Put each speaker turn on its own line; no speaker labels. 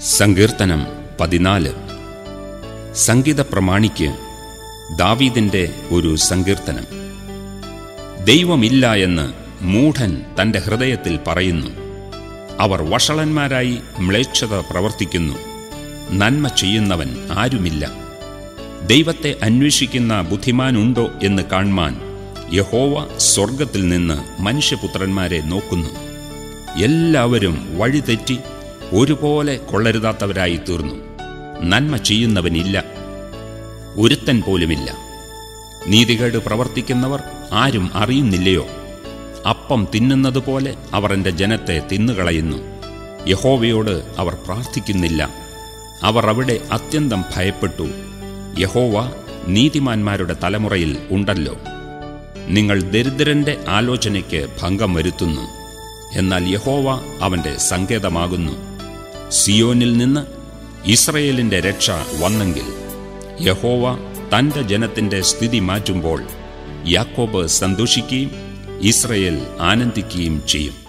സങ്കീർത്തനം പതിനാല് സംഗീത പ്രമാണിക്ക് ദാവീദിന്റെ ഒരു സങ്കീർത്തനം ദൈവമില്ല എന്ന് മൂഢൻ തന്റെ ഹൃദയത്തിൽ പറയുന്നു അവർ വഷളന്മാരായി മ്ലേച്ഛത പ്രവർത്തിക്കുന്നു നന്മ ചെയ്യുന്നവൻ ആരുമില്ല ദൈവത്തെ അന്വേഷിക്കുന്ന ബുദ്ധിമാനുണ്ടോ എന്ന് കാൺമാൻ യഹോവ സ്വർഗത്തിൽ നിന്ന് മനുഷ്യപുത്രന്മാരെ നോക്കുന്നു എല്ലാവരും വഴിതെറ്റി ഒരുപോലെ കൊള്ളരുതാത്തവരായി തീർന്നു നന്മ ചെയ്യുന്നവനില്ല ഒരുത്തൻ പോലുമില്ല നീതികേട് പ്രവർത്തിക്കുന്നവർ ആരും അറിയുന്നില്ലയോ അപ്പം തിന്നുന്നത് പോലെ അവർ എൻ്റെ ജനത്തെ തിന്നുകളയുന്നു യഹോവയോട് അവർ പ്രാർത്ഥിക്കുന്നില്ല അവർ അവിടെ അത്യന്തം ഭയപ്പെട്ടു യഹോവ നീതിമാന്മാരുടെ തലമുറയിൽ ഉണ്ടല്ലോ നിങ്ങൾ ദരിദ്രന്റെ ആലോചനയ്ക്ക് ഭംഗം വരുത്തുന്നു എന്നാൽ യഹോവ അവന്റെ സങ്കേതമാകുന്നു സിയോനിൽ നിന്ന് ഇസ്രയേലിന്റെ രക്ഷ വന്നെങ്കിൽ യഹോവ തന്റെ ജനത്തിന്റെ സ്ഥിതി മാറ്റുമ്പോൾ യാക്കോബ് സന്തോഷിക്കുകയും ഇസ്രയേൽ ആനന്ദിക്കുകയും ചെയ്യും